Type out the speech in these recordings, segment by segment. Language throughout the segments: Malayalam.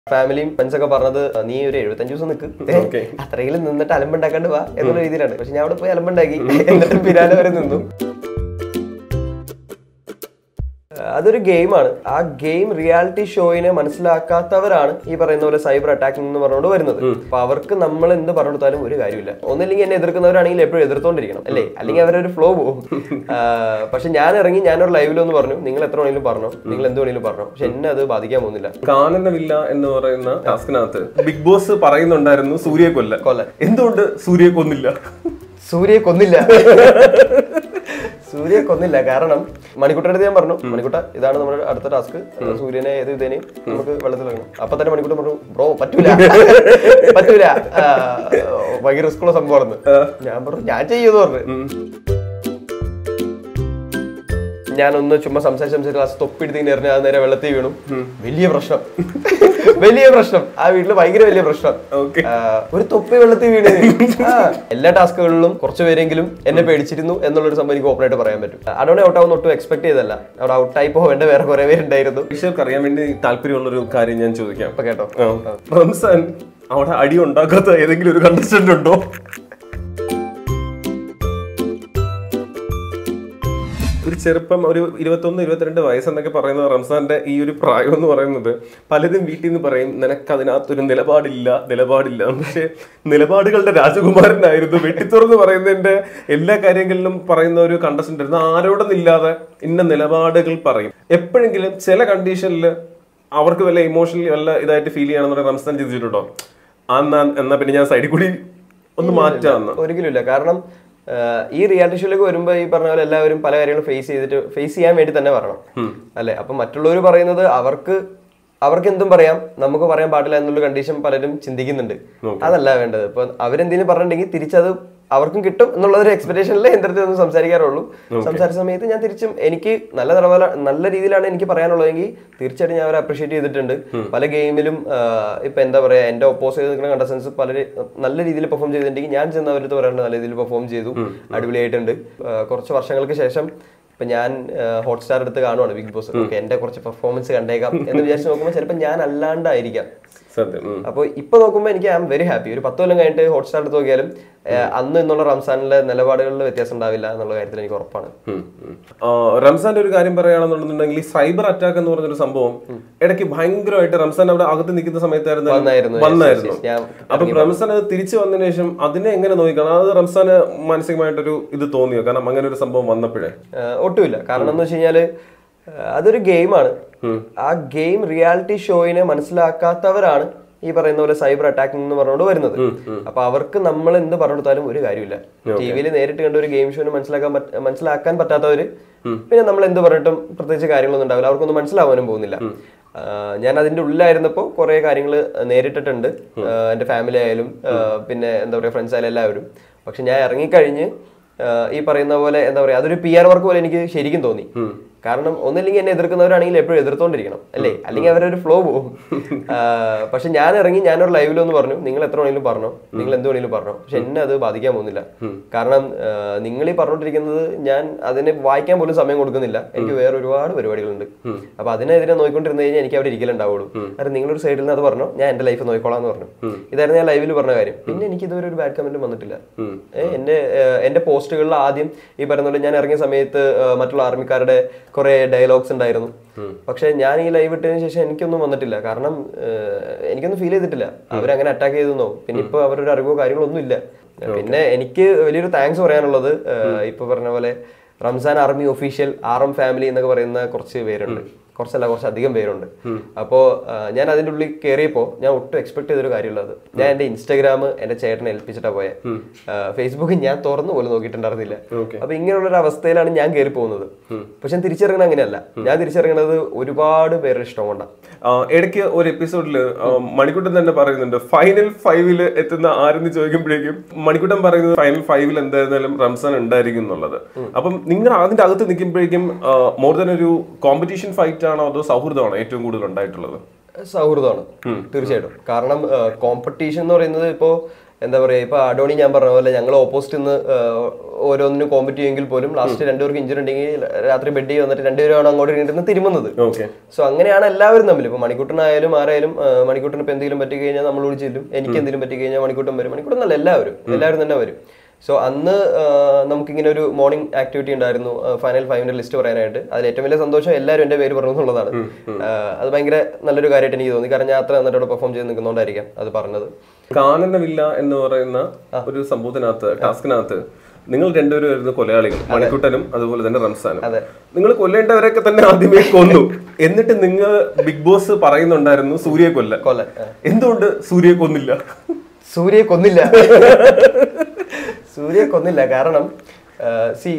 ഫാമിലിയും ഫ്രണ്ട്സ് ഒക്കെ പറഞ്ഞത് നീ ഒരു എഴുപത്തഞ്ച് ദിവസം നിൽക്ക് Okay. അത്രയെങ്കിലും നിന്നിട്ട് അലമ്പുണ്ടാക്കാണ്ട് വാ എന്നുള്ള രീതിയിലാണ് പക്ഷെ ഞാൻ അവിടെ പോയി അലമ്പുണ്ടാക്കി എന്നിട്ട് പിരാലെ വരെ നിന്നു അതൊരു ഗെയിമാണ് ആ ഗെയിം റിയാലിറ്റി ഷോയിനെ മനസ്സിലാക്കാത്തവരാണ് ഈ പറയുന്ന പോലെ സൈബർ അറ്റാക്കിംഗ് എന്ന് പറഞ്ഞുകൊണ്ട് വരുന്നത് അപ്പൊ അവർക്ക് നമ്മൾ എന്ത് പറഞ്ഞു കൊടുത്താലും ഒരു കാര്യമില്ല ഒന്നില്ലെങ്കിൽ എന്നെ എതിർക്കുന്നവരാണെങ്കിൽ എപ്പോഴും എതിർത്തോണ്ടിരിക്കണം അല്ലേ അല്ലെങ്കിൽ അവരൊരു ഫ്ലോ പോകും ആ, പക്ഷെ ഞാൻ ഇറങ്ങി ഞാനൊരു ലൈവിലൊന്ന് പറഞ്ഞു നിങ്ങൾ എത്ര വേണമെങ്കിലും പറഞ്ഞോ നിങ്ങൾ എന്ത് വേണമെങ്കിലും പറഞ്ഞോ പക്ഷെ എന്നെ അത് ബാധിക്കാൻ പോകുന്നില്ല കാനനവില്ല എന്ന് പറയുന്ന ടാസ്കിനകത്ത് ബിഗ് ബോസ് പറയുന്നുണ്ടായിരുന്നു സൂര്യയെ കൊല്ല കൊല്ലാൻ. എന്തുകൊണ്ട് സൂര്യയെ കൊന്നില്ല സൂര്യയെ കൊന്നില്ല സൂര്യയെ കൊന്നില്ല കാരണം മണിക്കുട്ടൻ്റെ അടുത്ത് ഞാൻ പറഞ്ഞു മണിക്കുട്ട ഇതാണ് നമ്മുടെ അടുത്ത ടാസ്ക് സൂര്യനെ ഏത് ഇതേനെയും നമുക്ക് വെള്ളത്തിൽ ഇറങ്ങണം അപ്പൊ തന്നെ മണിക്കുട്ടൻ പറഞ്ഞു ബ്രോ പറ്റൂല പറ്റൂല ആ, ഭയങ്കര റിസ്ക് ഉള്ള സംഭവമാണെന്ന് ഞാൻ പറഞ്ഞു ഞാൻ ചെയ്യുമെന്ന് പറഞ്ഞു ഞാനൊന്ന് ചുമ്മാ സംസാരിച്ച് സംസാരിച്ച് ക്ലാസ് തൊപ്പിടുത്ത് എറിഞ്ഞ അത് നേരെ വെള്ളത്തിൽ വീണു വലിയ പ്രശ്നം വലിയ പ്രശ്നം ആ വീട്ടില് ഭയങ്കര വലിയ പ്രശ്നം Okay. ആ, ഒരു തൊപ്പി വെള്ളത്തിൽ വീണ് ആ, എല്ലാ ടാസ്കുകളിലും കുറച്ച് പേരെങ്കിലും എന്നെ പേടിച്ചിരുന്നു എന്നുള്ളൊരു സംഭവം എനിക്ക് ഓപ്പൺ ആയിട്ട് പറയാൻ പറ്റും അവിടെ ഔട്ട് ആവുന്ന ഒട്ടും എക്സ്പെക്ട് ചെയ്തല്ല അവിടെ ഔട്ടായി പോവേണ്ട വേറെ കുറെ പേരുണ്ടായിരുന്നു ഈശ്വർക്ക് അറിയാൻ വേണ്ടി താല്പര്യമുള്ളൊരു കാര്യം ഞാൻ ചോദിക്കാം അപ്പൊ കേട്ടോ ആ. റംസാൻ അവിടെ അടി ഉണ്ടാക്കാത്ത ഏതെങ്കിലും ഒരു കണ്ടസ്റ്റന്റ് ഉണ്ടോ ഒരു ചെറുപ്പം ഒരു ഇരുപത്തൊന്ന് ഇരുപത്തിരണ്ട് വയസ്സെന്നൊക്കെ പറയുന്നത് റംസാന്റെ ഈ ഒരു പ്രായം എന്ന് പറയുന്നത് പലരും വീട്ടിൽ നിന്ന് പറയും നിനക്ക് അതിനകത്തൊരു നിലപാടില്ല നിലപാടില്ല പക്ഷേ നിലപാടുകളുടെ രാജകുമാരനായിരുന്നു വെട്ടിത്തുറന്ന് പറയുന്നതിന്റെ എല്ലാ കാര്യങ്ങളിലും പറയുന്ന ഒരു കണ്ടസ്റ്റന്റ് ആയിരുന്നു ആരോടൊന്നില്ലാതെ ഇന്ന നിലപാടുകൾ പറയും എപ്പോഴെങ്കിലും ചില കണ്ടീഷനിൽ അവർക്ക് വല്ല ഇമോഷണലി വല്ല ഇതായിട്ട് ഫീൽ ചെയ്യണമെന്ന് റംസാൻ ചിന്തിച്ചിട്ടുണ്ടോ ആ എന്നാ എന്നാ പിന്നെ ഞാൻ സൈഡിൽ കൂടി ഒന്ന് മാറ്റാന്ന് ഒരിക്കലും ഇല്ല കാരണം ആ, ഈ റിയാലിറ്റി ഷോയിലേക്ക് വരുമ്പോൾ ഈ പറഞ്ഞ പോലെ എല്ലാവരും പല കാര്യങ്ങളും ഫേസ് ചെയ്തിട്ട് ഫേസ് ചെയ്യാൻ വേണ്ടി തന്നെ പറയണം അല്ലെ അപ്പൊ മറ്റുള്ളവർ പറയുന്നത് അവർക്ക് അവർക്ക് എന്തും പറയാം നമുക്ക് പറയാൻ പാടില്ല എന്നുള്ള കണ്ടീഷൻ പലരും ചിന്തിക്കുന്നുണ്ട് അതല്ല വേണ്ടത് ഇപ്പൊ അവരെന്തെങ്കിലും പറഞ്ഞിട്ടുണ്ടെങ്കിൽ തിരിച്ചത് അവർക്കും കിട്ടും എന്നുള്ളൊരു എക്സ്പെക്ടേഷനിൽ എൻ്റെ അടുത്ത് ഒന്ന് സംസാരിക്കാറുള്ളൂ സംസാരിച്ച സമയത്ത് ഞാൻ തിരിച്ചും എനിക്ക് നല്ല നിലവാര നല്ല രീതിയിലാണ് എനിക്ക് പറയാനുള്ളതെങ്കിൽ തീർച്ചയായിട്ടും ഞാൻ അവരെ അപ്രീഷിയേറ്റ് ചെയ്തിട്ടുണ്ട് പല ഗെയിമിലും ഇപ്പൊ എന്താ പറയാ എന്റെ ഓപ്പോസ് ചെയ്ത് നിൽക്കുന്ന കണ്ടസ്റ്റൻസ് പല രീ- നല്ല രീതിയിൽ പെർഫോം ചെയ്തിട്ടുണ്ടെങ്കിൽ ഞാൻ ചെന്ന് അവരുടെ പറയാറുണ്ട് നല്ല രീതിയിൽ പെർഫോം ചെയ്തു അടിപൊളിയായിട്ടുണ്ട് ആ, കുറച്ച് വർഷങ്ങൾക്ക് ശേഷം ഇപ്പൊ ഞാൻ ഹോട്ട്സ്റ്റാർ എടുത്ത് കാണുവാണ് ബിഗ് ബോസ് ഓക്കെ എന്റെ കുറച്ച് പെർഫോമൻസ് കണ്ടേക്കാം എന്ന് വിചാരിച്ച് നോക്കുമ്പോൾ ചിലപ്പോൾ ഞാൻ അല്ലാണ്ടായിരിക്കാം സത്യം ഉം. അപ്പോൾ ഇപ്പൊ നോക്കുമ്പോൾ എനിക്ക് ഐ ആം വെരി ഹാപ്പി ഒരു പത്ത് കൊല്ലം കഴിഞ്ഞിട്ട് ഹോട്ട്സ്റ്റാർ എടുത്ത് നോക്കിയാലും ഏഹ്, അന്ന് എന്നുള്ള റംസാനിലെ നിലപാടുകളിൽ വ്യത്യാസം ഉണ്ടാവില്ല എന്നുള്ള കാര്യത്തിൽ എനിക്ക് ഉറപ്പാണ് ഉം, ഉം. ആ, റംസാന്റെ ഒരു കാര്യം പറയുകയാണെന്നുണ്ടെന്നുണ്ടെങ്കിൽ ഈ സൈബർ അറ്റാക്ക് എന്ന് പറഞ്ഞൊരു സംഭവം ഇടയ്ക്ക് ഭയങ്കരമായിട്ട് റംസാൻ അവിടെ അകത്ത് നിൽക്കുന്ന സമയത്തായിരുന്നു വന്നായിരുന്നു. Yes, വന്നായിരുന്നു yes, yes. ഞാൻ അപ്പം റംസാൻ അത് തിരിച്ചു വന്നതിന് ശേഷം അതിനെ എങ്ങനെ നോക്കിക്കണം അത് റംസാന് മാനസികമായിട്ടൊരു ഇത് തോന്നിയോ കാരണം അങ്ങനെ ഒരു സംഭവം വന്നപ്പോഴേ ഏഹ്, ഒട്ടുമില്ല കാരണം എന്ന് വെച്ച് കഴിഞ്ഞാല് ഏഹ്, അതൊരു ഗെയിമാണ് ആ ഗെയിം റിയാലിറ്റി ഷോയിനെ മനസ്സിലാക്കാത്തവരാണ് ഈ പറയുന്ന പോലെ സൈബർ അറ്റാക്കിംഗ് എന്ന് പറഞ്ഞുകൊണ്ട് വരുന്നത് അപ്പൊ അവർക്ക് നമ്മൾ എന്ത് പറഞ്ഞു കൊടുത്താലും ഒരു കാര്യമില്ല ടി വിയിൽ നേരിട്ട് കണ്ട ഒരു ഗെയിം ഷോനെ മനസ്സിലാക്കാൻ പറ്റ- മനസ്സിലാക്കാൻ പറ്റാത്തവര് പിന്നെ നമ്മൾ എന്ത് പറഞ്ഞിട്ടും പ്രത്യേകിച്ച് കാര്യങ്ങളൊന്നും ഉണ്ടാവില്ല അവർക്കൊന്നും മനസ്സിലാവാനും പോകുന്നില്ല ആഹ് ഞാൻ അതിന്റെ ഉള്ളിലായിരുന്നപ്പോൾ കുറെ കാര്യങ്ങൾ നേരിട്ടിട്ടുണ്ട് ആഹ് എന്റെ ഫാമിലി ആയാലും ആഹ് പിന്നെ എന്താ പറയുക ഫ്രണ്ട്സ് ആയാലും എല്ലാവരും പക്ഷെ ഞാൻ ഇറങ്ങിക്കഴിഞ്ഞ് ആഹ് ഈ പറയുന്ന പോലെ എന്താ പറയാ അതൊരു പി ആർ വർക്ക് പോലെ എനിക്ക് ശരിക്കും തോന്നി കാരണം ഒന്നില്ലെങ്കിൽ എന്നെ എതിർക്കുന്നവരാണെങ്കിൽ എപ്പോഴും എതിർത്തോണ്ടിരിക്കണം അല്ലേ അല്ലെങ്കിൽ അവരൊരു ഫ്ലോ പോകും ആഹ് പക്ഷെ ഞാൻ ഇറങ്ങി ഞാനൊരു ലൈവിലൊന്ന് പറഞ്ഞു നിങ്ങൾ എത്ര വേണമെങ്കിലും പറഞ്ഞോ നിങ്ങൾ എന്ത് വേണമെങ്കിലും പറഞ്ഞോ പക്ഷെ എന്നെ അത് ബാധിക്കാൻ പോകുന്നില്ല കാരണം ആഹ് നിങ്ങൾ ഈ പറഞ്ഞുകൊണ്ടിരിക്കുന്നത് ഞാൻ അതിന് വായിക്കാൻ പോലും സമയം കൊടുക്കുന്നില്ല എനിക്ക് വേറെ ഒരുപാട് പരിപാടികളുണ്ട് അപ്പൊ അതിനെതിരെ നോക്കിക്കൊണ്ടിരുന്ന് കഴിഞ്ഞാൽ എനിക്ക് അവിടെ ഇരിക്കലുണ്ടാവുള്ളൂ കാരണം നിങ്ങളൊരു സൈഡിൽ നിന്ന് അത് പറഞ്ഞു ഞാൻ എന്റെ ലൈഫ് നോക്കിക്കോളാം എന്ന് പറഞ്ഞു ഇതായിരുന്നു ഞാൻ ലൈവിൽ പറഞ്ഞ കാര്യം പിന്നെ എനിക്ക് ഇതുവരെ ഒരു ബാഡ് കമന്റ് വന്നിട്ടില്ല ഏ, എന്റെ ഏഹ്, എന്റെ പോസ്റ്റുകളിൽ ആദ്യം ഈ പറയുന്ന പോലെ ഞാൻ ഇറങ്ങിയ സമയത്ത് ഏഹ്, മറ്റുള്ള ആർമിക്കാരുടെ കുറെ ഡയലോഗ്സ് ഉണ്ടായിരുന്നു പക്ഷെ ഞാൻ ഈ ലൈവ് ഇട്ടതിന് ശേഷം എനിക്കൊന്നും വന്നിട്ടില്ല കാരണം ഏഹ്, എനിക്കൊന്നും ഫീൽ ചെയ്തിട്ടില്ല അവരങ്ങനെ അറ്റാക്ക് ചെയ്തെന്നോ പിന്നെ ഇപ്പൊ അവരൊരു അറിവോ കാര്യങ്ങളോ ഒന്നും ഇല്ല പിന്നെ എനിക്ക് വലിയൊരു താങ്ക്സ് പറയാനുള്ളത് ഏഹ്, ഇപ്പൊ പറഞ്ഞ പോലെ Ramzan army official R M family എന്നൊക്കെ പറയുന്ന കുറച്ച് പേരുണ്ട് കുറച്ചല്ല കുറച്ച് അധികം പേരുണ്ട് അപ്പോ ആ, ഞാൻ അതിന്റെ ഉള്ളിൽ കയറിയപ്പോ ഞാൻ ഒട്ടും എക്സ്പെക്ട് ചെയ്തൊരു കാര്യമുള്ളത് ഞാൻ എന്റെ ഇൻസ്റ്റാഗ്രാം എന്റെ ചേട്ടനെ ഏൽപ്പിച്ചിട്ടാ പോയെ ഫേസ്ബുക്ക് ഞാൻ തുറന്നു പോലും നോക്കിയിട്ടുണ്ടായിരുന്നില്ല Okay. അപ്പൊ ഇങ്ങനെയുള്ള ഒരു അവസ്ഥയിലാണ് ഞാൻ കയറി പോകുന്നത് പക്ഷെ ഞാൻ തിരിച്ചിറങ്ങുന്നത് അങ്ങനെയല്ല ഞാൻ തിരിച്ചിറങ്ങുന്നത് ഒരുപാട് പേരുടെ ഇഷ്ടം കൊണ്ടാണ് ആ, ഇടയ്ക്ക് ഒരു എപ്പിസോഡില് മണിക്കുട്ടൻ തന്നെ പറയുന്നുണ്ട് ഫൈനൽ ഫൈവില് എത്തുന്ന ആരെന്ന് ചോദിക്കുമ്പോഴേക്കും മണിക്കുട്ടൻ പറയുന്നത് ഫൈനൽ ഫൈവിൽ എന്തായിരുന്നാലും റംസാൻ ഉണ്ടായിരിക്കും എന്നുള്ളത് അപ്പം നിങ്ങൾ അതിന്റെ അകത്ത് നിൽക്കുമ്പോഴേക്കും മോർ ദൻ ഒരു കോമ്പറ്റീഷൻ ഫൈറ്റ് ആണോ അതോ സൗഹൃദമാണോ ഏറ്റവും കൂടുതൽ ഉണ്ടായിട്ടുള്ളത് സൗഹൃദമാണ് തീർച്ചയായിട്ടും കാരണം കോമ്പറ്റീഷൻ എന്ന് പറയുന്നത് ഇപ്പോ എന്താ പറയാ ഇപ്പൊ അഡോണി ഞാൻ പറഞ്ഞ പോലെ ഞങ്ങൾ ഓപ്പോസിറ്റ് നിന്ന് ഓരോന്നിനും കോമ്പറ്റ് ചെയ്യുമെങ്കിൽ പോലും ലാസ്റ്റ് രണ്ടുപേർക്ക് ഇഞ്ചുറി ഉണ്ടെങ്കിൽ രാത്രി ബെഡ് വന്നിട്ട് രണ്ടുപേരാണ് അങ്ങോട്ട് ഇരുന്ന് തിരുമുന്നത് ഓക്കെ സോ അങ്ങനെയാണ് എല്ലാവരും തമ്മിൽ ഇപ്പൊ മണിക്കൂട്ടനായാലും ആരായാലും ആ, മണിക്കൂട്ടന് ഇപ്പൊ എന്തെങ്കിലും പറ്റി കഴിഞ്ഞാൽ നമ്മൾ വിളിച്ചില്ലും എനിക്ക് എന്തെങ്കിലും പറ്റി കഴിഞ്ഞാൽ മണിക്കൂട്ടൻ വരും മണിക്കൂട്ടൻ എന്നല്ല എല്ലാവരും എല്ലാവരും തന്നെ വരും സോ അന്ന് ആ, നമുക്കിങ്ങനെ ഒരു മോർണിംഗ് ആക്ടിവിറ്റി ഉണ്ടായിരുന്നു ഫൈനൽ ഫൈവിന്റെ ലിസ്റ്റ് പറയാനായിട്ട് അതിൽ ഏറ്റവും വലിയ സന്തോഷം എല്ലാവരും എന്റെ പേര് പറഞ്ഞു എന്നുള്ളതാണ് ആ, അത് ഭയങ്കര നല്ലൊരു കാര്യമായിട്ട് എനിക്ക് തോന്നി കാരണം ഞാൻ അത്ര നന്നായിട്ട് അവിടെ പെർഫോം ചെയ്ത് നിൽക്കുന്നതുകൊണ്ടായിരിക്കാം അത് പറഞ്ഞത് കാനനമില്ല എന്ന് പറയുന്ന ഒരു സംഭവത്തിനകത്ത് ടാസ്കിനകത്ത് നിങ്ങൾ രണ്ടുപേരും കൊലയാളികൾ മണിക്കുട്ടനും അതുപോലെ തന്നെ റംസാനും അതെ. നിങ്ങൾ കൊല്ലേണ്ടവരൊക്കെ തന്നെ ആദ്യമേ കൊന്നു എന്നിട്ട് നിങ്ങൾ ബിഗ് ബോസ് പറയുന്നുണ്ടായിരുന്നു സൂര്യയെ കൊല്ല കൊല്ലൻ ആ. എന്തുകൊണ്ട് സൂര്യയെ കൊന്നില്ല സൂര്യയെ കൊന്നില്ല സൂര്യയെ കൊന്നില്ല കാരണം സി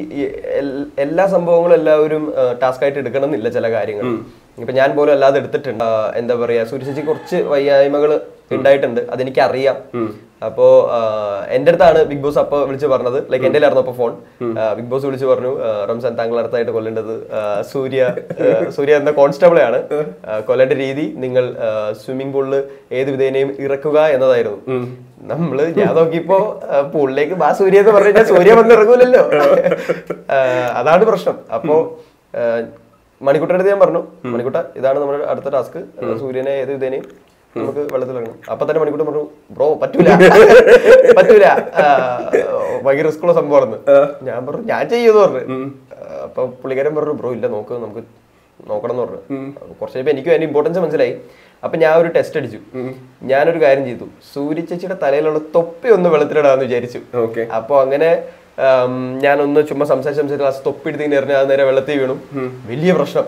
എല്ലാ സംഭവങ്ങളും എല്ലാവരും ടാസ്ക് ആയിട്ട് എടുക്കണം എന്നില്ല ചില കാര്യങ്ങൾ ഇപ്പൊ ഞാൻ പോലും അല്ലാതെ എടുത്തിട്ടുണ്ട് ആ, എന്താ പറയാ സൂര്യ ചേച്ചി കുറച്ച് വയ്യായ്മകൾ ഉണ്ടായിട്ടുണ്ട് അതെനിക്ക് അറിയാം അപ്പോ ആ, എന്റെ അടുത്താണ് ബിഗ് ബോസ് അപ്പൊ വിളിച്ച് പറഞ്ഞത് ലൈക്ക് എന്റെ ആയിരുന്നു അപ്പൊ ഫോൺ ബിഗ് ബോസ് വിളിച്ച് പറഞ്ഞു ആ, റംസാൻ താങ്കൾ അടുത്തായിട്ട് കൊല്ലേണ്ടത് ആ, സൂര്യ ആ, സൂര്യ എന്ന കോൺസ്റ്റബിളെ ആണ് ആ, കൊല്ലേണ്ട രീതി നിങ്ങൾ സ്വിമ്മിംഗ് പൂളിൽ ഏത് വിധേനയും ഇറക്കുക എന്നതായിരുന്നു നമ്മള് ഞാൻ നോക്കിയപ്പോ പൂളിലേക്ക് ബാ സൂര്യ എന്ന് പറഞ്ഞു കഴിഞ്ഞാൽ സൂര്യ വന്ന് ഇറങ്ങൂലല്ലോ ആ, അതാണ് പ്രശ്നം അപ്പോ മണിക്കുട്ടൻ്റെ അടുത്ത് ഞാൻ പറഞ്ഞു മണിക്കുട്ട ഇതാണ് നമ്മുടെ അടുത്ത ടാസ്ക് സൂര്യനെ ഏത് വിധേനയും നമുക്ക് വെള്ളത്തിലിറങ്ങണം അപ്പൊ തന്നെ മണിക്കൂട്ടൻ പറഞ്ഞു ബ്രോ പറ്റൂല പറ്റൂല ആ, ഭയങ്കര റിസ്ക് ഉള്ള സംഭവമാണെന്ന് ഞാൻ പറഞ്ഞു ഞാൻ ചെയ്യുമെന്ന് പറഞ്ഞു ആ, അപ്പൊ പുള്ളിക്കാരൻ പറഞ്ഞു ബ്രോ ഇല്ല നോക്ക് നമുക്ക് നോക്കണം എന്ന് പറഞ്ഞു അപ്പൊ കുറച്ച് കഴിയുമ്പോ എനിക്കും അതിന്റെ ഇമ്പോർട്ടൻസ് മനസ്സിലായി അപ്പൊ ഞാൻ ഒരു ടെസ്റ്റ് അടിച്ചു ഞാനൊരു കാര്യം ചെയ്തു സൂര്യ ചേച്ചിയുടെ തലയിലുള്ള തൊപ്പി ഒന്ന് വെള്ളത്തിലിടാന്ന് വിചാരിച്ചു ഓക്കെ അപ്പൊ അങ്ങനെ ആം, ഞാനൊന്ന് ചുമ്മാ സംസാരിച്ച് സംസാരിച്ച് ലാസ്റ്റ് തൊപ്പി എടുത്ത് എറിഞ്ഞ അത് നേരെ വെള്ളത്തിൽ വീണു വലിയ പ്രശ്നം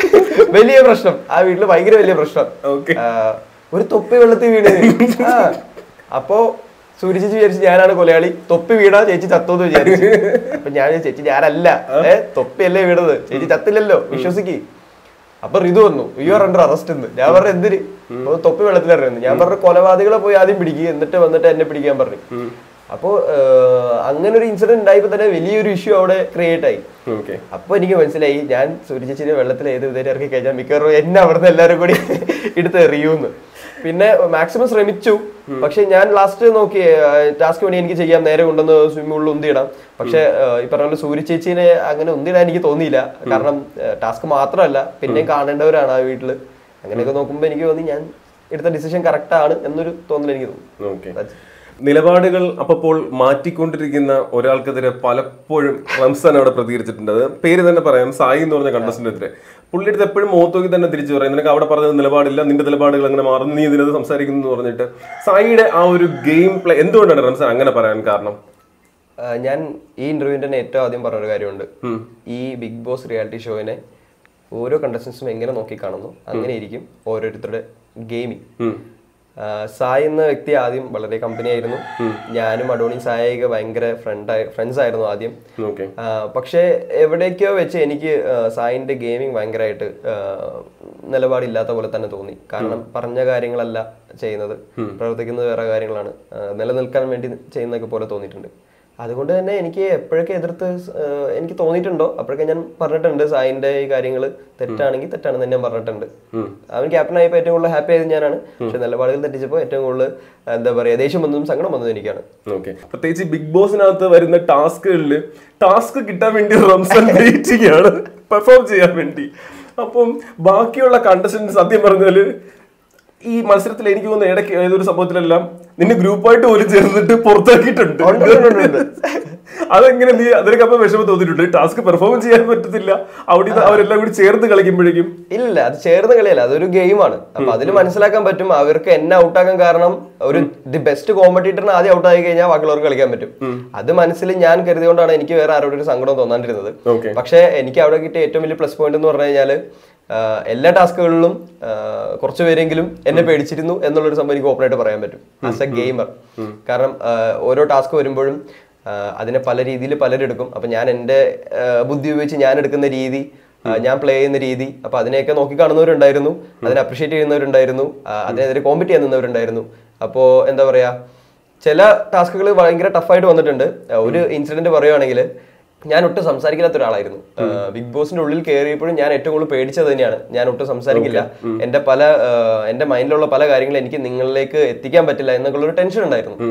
വലിയ പ്രശ്നം ആ വീട്ടില് ഭയങ്കര വലിയ പ്രശ്നം ഓക്കെ ആ, ഒരു തൊപ്പി വെള്ളത്തിൽ വീണ് ആ, അപ്പോ സൂര്യ ചേച്ചി വിചാരിച്ചു ഞാനാണ് കൊലയാളി തൊപ്പി വീണാ ചേച്ചി ചത്തോന്ന് വിചാരിച്ചു അപ്പൊ ഞാൻ വിചാരിച്ചു, ചേച്ചി ഞാനല്ല ഏ തൊപ്പിയല്ലേ വീണത് ചേച്ചി ചത്തില്ലല്ലോ വിശ്വസിക്ക് അപ്പൊ ഋതു വന്നു യു ആർ അണ്ടർ അറസ്റ്റ് എന്ന് ഞാൻ പറഞ്ഞു എന്തിന് അപ്പൊ തൊപ്പി വെള്ളത്തിലിറങ്ങുന്നു ഞാൻ പറഞ്ഞു കൊലപാതകളെ പോയി ആദ്യം പിടിക്കുക എന്നിട്ട് വന്നിട്ട് എന്നെ പിടിക്കാൻ പറഞ്ഞു അപ്പോ അങ്ങനെ ഒരു ഇൻസിഡന്റ് ഉണ്ടായപ്പോ തന്നെ വലിയൊരു ഇഷ്യൂ അവിടെ ക്രിയേറ്റ് ആയി ഓക്കെ അപ്പൊ എനിക്ക് മനസ്സിലായി ഞാൻ സൂര്യചേച്ചിനെ വെള്ളത്തിൽ ഏത് വിധേയം ഇറക്കി കഴിഞ്ഞാൽ മിക്കവാറും എന്നെ അവിടുന്ന് എല്ലാവരും കൂടി എടുത്ത് എറിയൂന്ന് പിന്നെ മാക്സിമം ശ്രമിച്ചു പക്ഷെ ഞാൻ ലാസ്റ്റ് നോക്കി ടാസ്ക് വേണ്ടി എനിക്ക് ചെയ്യാം നേരെ കൊണ്ടുവന്ന് സ്വിമ്മിംഗ് പൂളിൽ ഉന്തിയിടാം പക്ഷെ ഈ പറഞ്ഞ പോലെ സൂര്യ ചേച്ചീനെ അങ്ങനെ ഉന്തിയിടാൻ എനിക്ക് തോന്നിയില്ല കാരണം ടാസ്ക് മാത്രമല്ല പിന്നെയും കാണേണ്ടവരാണ് ആ വീട്ടില് അങ്ങനെയൊക്കെ നോക്കുമ്പോ എനിക്ക് തോന്നി ഞാൻ എടുത്ത ഡിസിഷൻ കറക്റ്റ് ആണ് എന്നൊരു തോന്നൽ എനിക്ക് തോന്നി ഓക്കെ That's it. നിലപാടുകൾ അപ്പോൾ മാറ്റിക്കൊണ്ടിരിക്കുന്ന ഒരാൾക്കെതിരെ പലപ്പോഴും റംസാൻ അവിടെ പ്രതികരിച്ചിട്ടുണ്ട് അത് പേര് തന്നെ പറയാം സായി എന്ന് പറഞ്ഞ കണ്ടസ്റ്റന്റെതിരെ പുള്ളിയുടെ അടുത്ത് എപ്പോഴും മുഖത്തോക്കി തന്നെ തിരിച്ചു പറയും നിനക്ക് അവിടെ പറഞ്ഞത് നിലപാടില്ല നിന്റെ നിലപാടുകൾ അങ്ങനെ മാറുന്നു നീ ഇതിനകത്ത് സംസാരിക്കുന്നു എന്ന് പറഞ്ഞിട്ട് സായിയുടെ ആ ഒരു ഗെയിം പ്ലേ എന്തുകൊണ്ടാണ് റംസാൻ അങ്ങനെ പറയാൻ കാരണം ആ, ഞാൻ ഈ ഇന്റർവ്യൂവിന്റെ തന്നെ ഏറ്റവും ആദ്യം പറഞ്ഞൊരു കാര്യമുണ്ട് ഈ ബിഗ് ബോസ് റിയാലിറ്റി ഷോയിനെ ഓരോ കണ്ടസ്റ്റൻസും എങ്ങനെ നോക്കി കാണുന്നു അങ്ങനെ ഇരിക്കും ഓരോരുത്തരുടെ ഗെയിമിങ് ഉം. സായ് എന്ന വ്യക്തി ആദ്യം വളരെ കമ്പനി ആയിരുന്നു ഞാനും അഡോണിയും സായൊക്കെ ഭയങ്കര ഫ്രണ്ട് ഫ്രണ്ട്സ് ആയിരുന്നു ആദ്യം ഓക്കെ ആ, പക്ഷേ എവിടേക്കോ വെച്ച് എനിക്ക് ആ, സായിന്റെ ഗെയിമിംഗ് ഭയങ്കരമായിട്ട് ആ, നിലപാടില്ലാത്ത പോലെ തന്നെ തോന്നി കാരണം പറഞ്ഞ കാര്യങ്ങളല്ല ചെയ്യുന്നത് പ്രവർത്തിക്കുന്നത് വേറെ കാര്യങ്ങളാണ് ആ, നിലനിൽക്കാൻ വേണ്ടി ചെയ്യുന്നതൊക്കെ പോലെ തോന്നിയിട്ടുണ്ട് അതുകൊണ്ട് തന്നെ എനിക്ക് എപ്പോഴൊക്കെ എതിർത്ത് സ്- ആ, എനിക്ക് തോന്നിയിട്ടുണ്ടോ അപ്പോഴൊക്കെ ഞാൻ പറഞ്ഞിട്ടുണ്ട് സായിന്റെ ഈ കാര്യങ്ങൾ തെറ്റാണെങ്കിൽ തെറ്റാണെന്ന് ഞാൻ പറഞ്ഞിട്ടുണ്ട് അവൻ ക്യാപ്റ്റൻ ആയപ്പോൾ ഏറ്റവും കൂടുതൽ ഹാപ്പി ആയത് ഞാനാണ് പക്ഷെ നിലപാടുകൾ തെറ്റിച്ചപ്പോൾ ഏറ്റവും കൂടുതൽ എന്താ പറയാ ദേഷ്യം വന്നതും സങ്കടം വന്നതും എനിക്കാണ് ഓക്കെ പ്രത്യേകിച്ച് ഈ ബിഗ് ബോസിനകത്ത് വരുന്ന ടാസ്കുകളിൽ ടാസ്ക് കിട്ടാൻ വേണ്ടി റംസാൻ വെയിറ്റിംഗ് ആണ് പെർഫോം ചെയ്യാൻ വേണ്ടി അപ്പം ബാക്കിയുള്ള കണ്ടസ്റ്റന്റ് സത്യം പറഞ്ഞാല് ഈ മത്സരത്തിൽ എനിക്ക് തോന്നുന്നു ഇടയ്ക്ക് ഏതൊരു സംഭവത്തിലെല്ലാം നിന്നെ ഗ്രൂപ്പായിട്ട് പോലും ചേർന്നിട്ട് പുറത്താക്കിയിട്ടുണ്ട് ഉണ്ട്, ഉണ്ട്, ഉണ്ട്, ഉണ്ട്. അതെങ്ങനെ നീ അതിനൊക്കെ അപ്പം വിഷമം തോന്നിയിട്ടുണ്ട് ടാസ്ക് പെർഫോം ചെയ്യാൻ പറ്റത്തില്ല അവിടെ ഇത് അവരെല്ലാം കൂടി ചേർത്ത് കളിക്കുമ്പോഴേക്കും ഇല്ല അത് ചേർന്ന് കളിയല്ല അതൊരു ഗെയിമാണ് അപ്പൊ അതിൽ മനസ്സിലാക്കാൻ പറ്റും അവർക്ക് എന്നെ ഔട്ടാക്കാൻ കാരണം ഒരു ദി ബെസ്റ്റ് കോമ്പറ്റീറ്ററിന് ആദ്യം ഔട്ട് ആയി കഴിഞ്ഞാൽ ബാക്കിയുള്ളവർക്ക് കളിക്കാൻ പറ്റും അത് മനസ്സിൽ ഞാൻ കരുതിയോണ്ടാണ് എനിക്ക് വേറെ ആരോടും ഒരു സങ്കടം തോന്നാണ്ടിരുന്നത് ഓക്കെ പക്ഷേ എനിക്ക് അവിടെ കിട്ടിയ ഏറ്റവും വലിയ പ്ലസ് പോയിന്റ് എന്ന് പറഞ്ഞു കഴിഞ്ഞാൽ എല്ലാ ടാസ്കുകളിലും കുറച്ച് പേരെങ്കിലും എന്നെ പേടിച്ചിരുന്നു എന്നുള്ളൊരു സംഭവം എനിക്ക് ഓപ്പൺ ആയിട്ട് പറയാൻ പറ്റും ആസ് എ ഗെയിമർ കാരണം ആ, ഓരോ ടാസ്ക് വരുമ്പോഴും ആ, അതിനെ പല രീതിയിൽ പലരെടുക്കും അപ്പൊ ഞാൻ എൻ്റെ ആ, ബുദ്ധി ഉപയോഗിച്ച് ഞാൻ എടുക്കുന്ന രീതി ആ, ഞാൻ പ്ലേ ചെയ്യുന്ന രീതി അപ്പൊ അതിനെയൊക്കെ നോക്കി കാണുന്നവരുണ്ടായിരുന്നു അതിനെ അപ്രീഷിയേറ്റ് ചെയ്യുന്നവരുണ്ടായിരുന്നു ആ, അതിനെതിരെ കോമ്പറ്റ് ചെയ്യാൻ നിന്നവരുണ്ടായിരുന്നു അപ്പോ എന്താ പറയാ ചില ടാസ്കുകൾ ഭയങ്കര ടഫായിട്ട് വന്നിട്ടുണ്ട് ആ, ഒരു ഇൻസിഡന്റ് പറയുവാണെങ്കിൽ ഞാൻ ഒട്ടും സംസാരിക്കാത്ത ഒരാളായിരുന്നു ആ, ബിഗ് ബോസിന്റെ ഉള്ളിൽ കയറിയപ്പോഴും ഞാൻ ഏറ്റവും കൂടുതൽ പേടിച്ചത് തന്നെയാണ് ഞാൻ ഒട്ടും സംസാരിക്കില്ല എന്റെ പല ആ, എന്റെ മൈൻഡിലുള്ള പല കാര്യങ്ങളും എനിക്ക് നിങ്ങളിലേക്ക് എത്തിക്കാൻ പറ്റില്ല എന്നൊക്കെയുള്ള ഒരു ടെൻഷൻ ഉണ്ടായിരുന്നു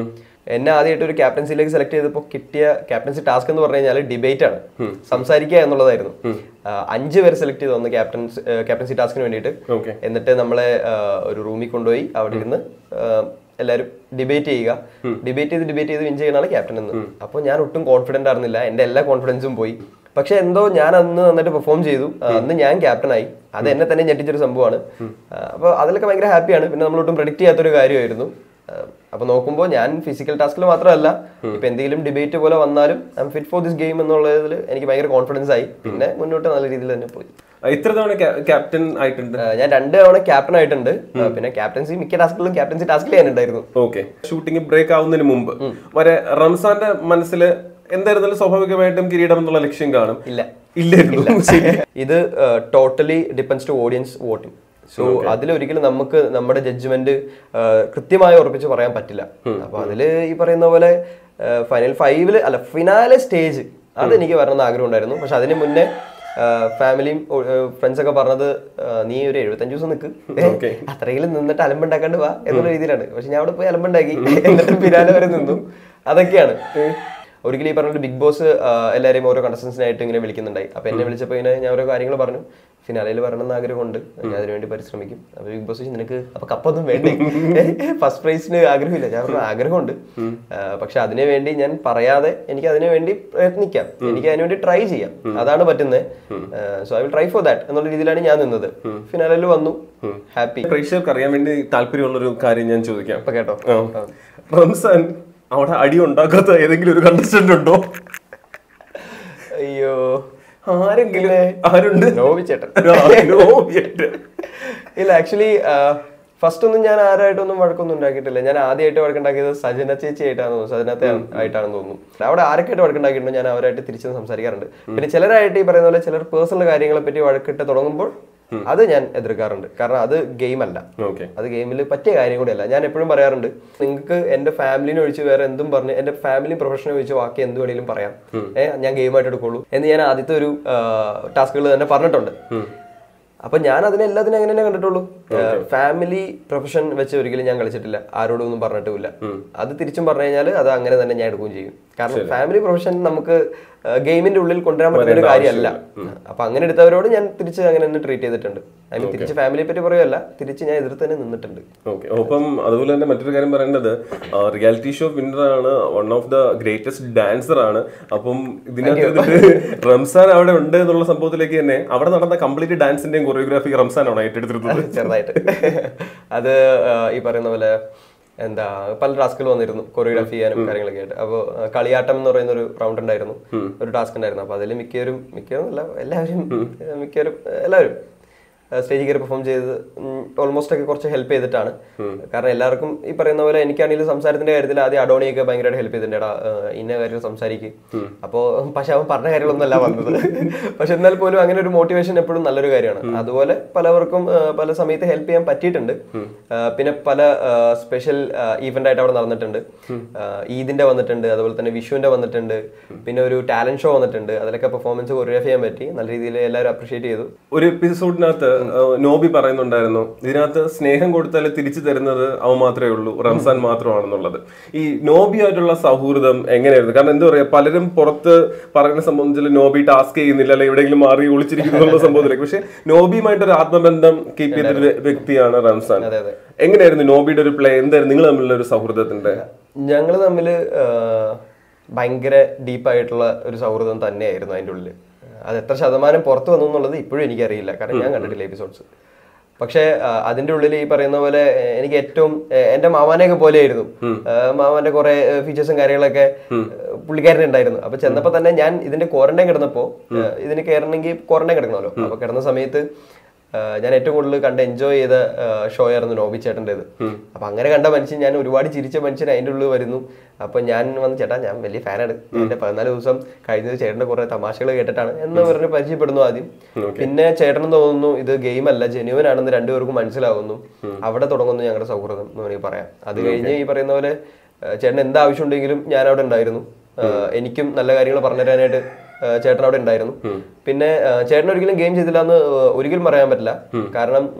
എന്നെ ആദ്യമായിട്ട് ഒരു ക്യാപ്റ്റൻസിയിലേക്ക് സെലക്ട് ചെയ്തപ്പോൾ കിട്ടിയ ക്യാപ്റ്റൻസി ടാസ്ക് എന്ന് പറഞ്ഞു കഴിഞ്ഞാൽ ഡിബേറ്റ് ആണ് സംസാരിക്കുക എന്നുള്ളതായിരുന്നു ആ, അഞ്ച് പേര് സെലക്ട് ചെയ്തു വന്നു ക്യാപ്റ്റൻസ് ക്യാപ്റ്റൻസി ടാസ്കിന് വേണ്ടിയിട്ട് ഓക്കെ എന്നിട്ട് നമ്മളെ ആ, ഒരു റൂമിൽ കൊണ്ടുപോയി അവിടെ ഇരുന്ന് ആ, എല്ലാവരും ഡിബേറ്റ് ചെയ്യുക ഡിബേറ്റ് ചെയ്ത് ഡിബേറ്റ് ചെയ്ത് വിൻ ചെയ്യണാണ് ക്യാപ്റ്റൻ എന്ന് അപ്പോൾ ഞാൻ ഒട്ടും കോൺഫിഡന്റ് ആയിരുന്നില്ല എന്റെ എല്ലാ കോൺഫിഡൻസും പോയി പക്ഷെ എന്തോ ഞാൻ അന്ന് നന്നായിട്ട് പെർഫോം ചെയ്തു ആ, അന്ന് ഞാൻ ക്യാപ്റ്റൻ ആയി അത് എന്നെ തന്നെ ഞെട്ടിച്ചൊരു സംഭവമാണ് അപ്പോൾ അതിലൊക്കെ ഭയങ്കര ഹാപ്പിയാണ് പിന്നെ നമ്മളൊട്ടും പ്രഡിക്റ്റ് ചെയ്യാത്തൊരു കാര്യമായിരുന്നു ആ, അപ്പൊ നോക്കുമ്പോൾ ഞാൻ ഫിസിക്കൽ ടാസ്കിൽ മാത്രമല്ല ഇപ്പൊ എന്തെങ്കിലും ഡിബേറ്റ് പോലെ വന്നാലും I'm fit for this game എന്നുള്ളതിൽ എനിക്ക് ഭയങ്കര കോൺഫിഡൻസ് ആയി പിന്നെ മുന്നോട്ട് നല്ല രീതിയിൽ തന്നെ പോയി ഇത്ര തവണ ക്യാപ്റ്റൻ ആയിട്ടുണ്ട് ആ, ഞാൻ രണ്ട് തവണ ക്യാപ്റ്റൻ ആയിട്ടുണ്ട് ആ, പിന്നെ ക്യാപ്റ്റൻസി മിക്ക ടാസ്കുകളും ക്യാപ്റ്റൻസി ടാസ്കിൽ ഞാനുണ്ടായിരുന്നു ഓക്കെ ഷൂട്ടിംഗ് ബ്രേക്ക് ആവുന്നതിന് മുമ്പ് വരെ റംസാന്റെ മനസ്സിൽ എന്തായിരുന്നാലും സ്വാഭാവികമായിട്ടും കിരീടം എന്നുള്ള ലക്ഷ്യം കാണും ഇല്ല ഇല്ലായിരുന്നു ശരി. ഇത് totally depends to audience voting so അതിലൊരിക്കലും നമുക്ക് നമ്മുടെ ജഡ്ജ്മെന്റ് കൃത്യമായി ഉറപ്പിച്ച് പറയാൻ പറ്റില്ല അപ്പൊ അതില് ഈ പറയുന്ന പോലെ ഫൈനൽ ഫൈവില് അല്ല ഫിനാലെ സ്റ്റേജ് അതെനിക്ക് വരണമെന്ന് ആഗ്രഹം ഉണ്ടായിരുന്നു പക്ഷെ അതിന് മുന്നേ ഫാമിലിയും ഫ്രണ്ട്സ് ഒക്കെ പറഞ്ഞത് ആ, നീ ഒരു എഴുപത്തഞ്ച് ദിവസം നിൽക്ക് Okay. അത്രയെങ്കിലും നിന്നിട്ട് അലമ്പുണ്ടാക്കാണ്ട് വാ എന്നുള്ള രീതിയിലാണ് പക്ഷെ ഞാൻ അവിടെ പോയി അലമ്പുണ്ടാക്കി എന്നിട്ട് ഫിനാലെ വരെ നിന്നു അതൊക്കെയാണ് ഒരിക്കലും ഈ പറഞ്ഞ ബിഗ് ബോസ് എല്ലാവരെയും ഓരോ കണ്ടസ്റ്റൻസിനായിട്ട് ഇങ്ങനെ വിളിക്കുന്നുണ്ടായി അപ്പൊ എന്നെ വിളിച്ചപ്പോൾ ഇങ്ങനെ ഞാൻ ഓരോ കാര്യങ്ങൾ പറഞ്ഞു ഫിനാലയിൽ വരണമെന്ന് ആഗ്രഹമുണ്ട് ഞാൻ അതിനുവേണ്ടി പരിശ്രമിക്കും അപ്പൊ ബിഗ് ബോസ് ചോദിച്ചു, നിനക്ക് അപ്പൊ കപ്പൊന്നും വേണ്ടി ഫസ്റ്റ് പ്രൈസിന് ആഗ്രഹമില്ല ഞാൻ പറഞ്ഞു ആഗ്രഹമുണ്ട് ആ, പക്ഷെ അതിനു വേണ്ടി ഞാൻ പറയാതെ എനിക്ക് അതിനു വേണ്ടി പ്രയത്നിക്കാം എനിക്ക് അതിനു വേണ്ടി ട്രൈ ചെയ്യാം അതാണ് പറ്റുന്നത് so I will try for that എന്നുള്ള രീതിയിലാണ് ഞാൻ നിന്നത് ഫിനാലയിൽ വന്നു ഹാപ്പി പ്രേക്ഷകർക്ക് അറിയാൻ വേണ്ടി താല്പര്യമുള്ളൊരു കാര്യം ഞാൻ ചോദിക്കാം അപ്പൊ കേട്ടോ ആ. റംസാൻ അവിടെ അടി ഉണ്ടാക്കാത്ത ഏതെങ്കിലും ഒരു കണ്ടസ്റ്റന്റ് ഉണ്ടോ അയ്യോ ആരെങ്കിലും ആരുണ്ട് നോവിച്ചേട്ടൻ ആ, no, yet. ഇല്ല ആക്ച്വലി ഫസ്റ്റ് ഒന്നും ഞാൻ ആരായിട്ടൊന്നും വഴക്കൊന്നും ഉണ്ടാക്കിയിട്ടില്ല ഞാൻ ആദ്യമായിട്ട് വഴക്കുണ്ടാക്കിയത് സജന ചേച്ചി ആയിട്ടാണ് തോന്നുന്നു സജനത്തെ ആയിട്ടാണെന്ന് തോന്നുന്നു അവിടെ ആരൊക്കെയായിട്ട് വഴക്കുണ്ടാക്കിയിട്ടുണ്ടോ ഞാൻ അവരായിട്ട് തിരിച്ചു സംസാരിക്കാറുണ്ട് പിന്നെ ചിലരായിട്ട് ഈ പറയുന്ന പോലെ ചിലർ പേഴ്സണൽ കാര്യങ്ങളെ പറ്റി വഴക്കിട്ട് തുടങ്ങുമ്പോൾ അത് ഞാൻ എതിർക്കാറുണ്ട് കാരണം അത് ഗെയിം അല്ല ഓക്കെ അത് ഗെയിമിൽ പറ്റിയ കാര്യം കൂടിയല്ല ഞാൻ എപ്പോഴും പറയാറുണ്ട് നിങ്ങൾക്ക് എന്റെ ഫാമിലിനെ ഒഴിച്ച് വേറെ എന്തും പറഞ്ഞ് എന്റെ ഫാമിലി പ്രൊഫഷനെ ഒഴിച്ച് ബാക്കി എന്ത് വേണേലും പറയാം ഏഹ് ഞാൻ ഗെയിമായിട്ട് എടുക്കുള്ളൂ എന്ന് ഞാൻ ആദ്യത്തെ ഒരു ടാസ്കുകൾ തന്നെ പറഞ്ഞിട്ടുണ്ട് അപ്പൊ ഞാൻ അതിനെ എല്ലാത്തിനും അങ്ങനെ തന്നെ കണ്ടിട്ടുള്ളൂ ഫാമിലി പ്രൊഫഷൻ വെച്ച് ഒരിക്കലും ഞാൻ കളിച്ചിട്ടില്ല ആരോടും ഒന്നും പറഞ്ഞിട്ടുമില്ല അത് തിരിച്ചും പറഞ്ഞു കഴിഞ്ഞാൽ അത് അങ്ങനെ തന്നെ ഞാൻ എടുക്കുകയും ചെയ്യും കാരണം ഫാമിലി പ്രൊഫഷൻ നമുക്ക് ഗെയിമിന്റെ ഉള്ളിൽ കൊണ്ടുവരാൻ പറ്റുന്ന ഒരു കാര്യമല്ല അപ്പൊ അങ്ങനെ എടുത്തവരോട് ഞാൻ തിരിച്ച് അങ്ങനെ തന്നെ ട്രീറ്റ് ചെയ്തിട്ടുണ്ട് ഐ മീൻ തിരിച്ച് ഫാമിലിയെ പറ്റി പറയുമല്ല തിരിച്ച് ഞാൻ എതിർത്ത് തന്നെ നിന്നിട്ടുണ്ട് ഓക്കെ അപ്പം അതുപോലെ തന്നെ മറ്റൊരു കാര്യം പറയേണ്ടത് റിയാലിറ്റി ഷോ വിന്നർ ആണ് one of the greatest dancer ആണ് അപ്പം ഇതിനകത്ത് ഇരുന്നിട്ട് റംസാൻ അവിടെ ഉണ്ട് എന്നുള്ള സംഭവത്തിലേക്ക് തന്നെ അവിടെ നടന്ന കംപ്ലീറ്റ് ഡാൻസിന്റെയും കൊറിയോഗ്രാഫി റംസാനാണ് ഏറ്റെടുത്തിരുന്നത് ചെറുതായിട്ട് അത് ആ, ഈ പറയുന്ന പോലെ എന്താ പല ടാസ്കുകൾ വന്നിരുന്നു കൊറിയോഗ്രാഫി ചെയ്യാനും കാര്യങ്ങളൊക്കെ ആയിട്ട് അപ്പോൾ കളിയാട്ടം എന്ന് പറയുന്ന ഒരു റൗണ്ട് ഉണ്ടായിരുന്നു ഒരു ടാസ്ക് ഉണ്ടായിരുന്നു അപ്പോൾ അതിൽ മിക്കവരും മിക്കവരും അല്ല എല്ലാവരും മിക്കവരും എല്ലാവരും സ്റ്റേജിൽ കയറി പെർഫോം ചെയ്ത് ഓൾമോസ്റ്റ് ഒക്കെ കുറച്ച് ഹെൽപ്പ് ചെയ്തിട്ടാണ് കാരണം എല്ലാവർക്കും ഈ പറയുന്ന പോലെ എനിക്കാണെങ്കിലും സംസാരത്തിന്റെ കാര്യത്തിൽ ആദ്യം അഡോണിയൊക്കെ ഭയങ്കരമായിട്ട് ഹെൽപ്പ് ചെയ്തിട്ടുണ്ട് എടാ ആ, ഇന്ന കാര്യം സംസാരിക്കും അപ്പോൾ പക്ഷെ അവൻ പറഞ്ഞ കാര്യങ്ങളൊന്നും അല്ല വന്നത് പക്ഷെ എന്നാൽ പോലും അങ്ങനെ ഒരു മോട്ടിവേഷൻ എപ്പോഴും നല്ലൊരു കാര്യമാണ് അതുപോലെ പലവർക്കും ആ, പല സമയത്ത് ഹെൽപ്പ് ചെയ്യാൻ പറ്റിയിട്ടുണ്ട് ആ, പിന്നെ പല സ്പെഷ്യൽ ഈവന്റ് ആയിട്ട് അവിടെ നടന്നിട്ടുണ്ട് ആ, ഈദിന്റെ വന്നിട്ടുണ്ട് അതുപോലെ തന്നെ വിഷുവിന്റെ വന്നിട്ടുണ്ട് പിന്നെ ഒരു ടാലന്റ് ഷോ വന്നിട്ടുണ്ട് അതിലൊക്കെ പെർഫോമൻസ് കൊറിയോഗ്രാഫ് ചെയ്യാൻ പറ്റി നല്ല രീതിയിൽ എല്ലാവരും അപ്രീഷിയേറ്റ് ചെയ്തു ഒരു എപ്പിസോഡിനകത്ത് നോബി പറയുന്നുണ്ടായിരുന്നു ഇതിനകത്ത് സ്നേഹം കൊടുത്താൽ തിരിച്ചു തരുന്നത് അവൻ മാത്രമേ ഉള്ളൂ റംസാൻ മാത്രമാണെന്നുള്ളത് ഈ നോബിയായിട്ടുള്ള സൗഹൃദം എങ്ങനെയായിരുന്നു കാരണം എന്താ പറയാ പലരും പുറത്ത് പറയുന്ന സംബന്ധിച്ചാൽ നോബി ടാസ്ക് ചെയ്യുന്നില്ല അല്ലെ എവിടെയെങ്കിലും മാറി ഒളിച്ചിരിക്കുന്നു എന്നുള്ള സംഭവത്തിലേക്ക് പക്ഷെ നോബിയുമായിട്ടൊരു ആത്മബന്ധം കീപ്പ് ചെയ്തൊരു വ്യ- വ്യക്തിയാണ് റംസാൻ അതെ അതെ എങ്ങനെയായിരുന്നു നോബിയുടെ ഒരു പ്ലേ എന്തായിരുന്നു നിങ്ങൾ തമ്മിലുള്ള ഒരു സൗഹൃദത്തിന്റെ ഞങ്ങൾ തമ്മിൽ ഭയങ്കര ഡീപ്പായിട്ടുള്ള ഒരു സൗഹൃദം തന്നെയായിരുന്നു അതിൻ്റെ ഉള്ളിൽ അത് എത്ര ശതമാനം പുറത്തു വന്നു എന്നുള്ളത് ഇപ്പോഴും എനിക്കറിയില്ല കാരണം ഞാൻ കണ്ടിട്ടില്ല എപ്പിസോഡ്സ് പക്ഷേ ആ, അതിന്റെ ഉള്ളിൽ ഈ പറയുന്ന പോലെ ഏ, എനിക്ക് ഏറ്റവും ഏ, എന്റെ മാമാനെയൊക്കെ പോലെയായിരുന്നു ആ, മാമാന്റെ കുറെ ഫീച്ചേഴ്സും കാര്യങ്ങളൊക്കെ പുള്ളിക്കാരൻ ഉണ്ടായിരുന്നു അപ്പൊ ചെന്നപ്പോ തന്നെ ഞാൻ ഇതിന്റെ ക്വാറന്റൈൻ കിടന്നപ്പോ ഏ, ഇതിന് കയറണമെങ്കിൽ ക്വാറന്റൈൻ കിടക്കണമല്ലോ അപ്പൊ കിടന്ന സമയത്ത് ആ, ഞാൻ ഏറ്റവും കൂടുതൽ കണ്ട് എൻജോയ് ചെയ്ത ഷോ ആയിരുന്നു നോബി ചേട്ടൻ്റെത് അപ്പൊ അങ്ങനെ കണ്ട മനുഷ്യൻ ഞാൻ ഒരുപാട് ചിരിച്ച മനുഷ്യൻ അതിൻ്റെ ഉള്ളിൽ വരുന്നു അപ്പൊ ഞാൻ വന്ന് ചേട്ടാ ഞാൻ വലിയ ഫാനാണ് എന്റെ പതിനാല് ദിവസം കഴിഞ്ഞത് ചേട്ടന്റെ കുറെ തമാശകൾ കേട്ടിട്ടാണ് എന്ന് പറഞ്ഞ് പരിചയപ്പെടുന്നു ആദ്യം പിന്നെ ചേട്ടനും തോന്നുന്നു ഇത് ഗെയിം അല്ല ജെന്യുവൻ ആണെന്ന് രണ്ടുപേർക്കും മനസ്സിലാവുന്നു അവിടെ തുടങ്ങുന്നു ഞങ്ങളുടെ സൗഹൃദം എന്ന് വേണമെങ്കിൽ പറയാം അത് കഴിഞ്ഞ് ഈ പറയുന്ന പോലെ ആ, ചേട്ടൻ എന്ത് ആവശ്യമുണ്ടെങ്കിലും ഞാൻ അവിടെ ഉണ്ടായിരുന്നു ആ, എനിക്കും നല്ല കാര്യങ്ങൾ പറഞ്ഞു തരാനായിട്ട് ആ, ചേട്ടൻ അവിടെ ഉണ്ടായിരുന്നു പിന്നെ ആ, ചേട്ടൻ ഒരിക്കലും ഗെയിം ചെയ്തില്ല എന്ന് ഒരിക്കലും പറയാൻ പറ്റില്ല കാരണം ഉം,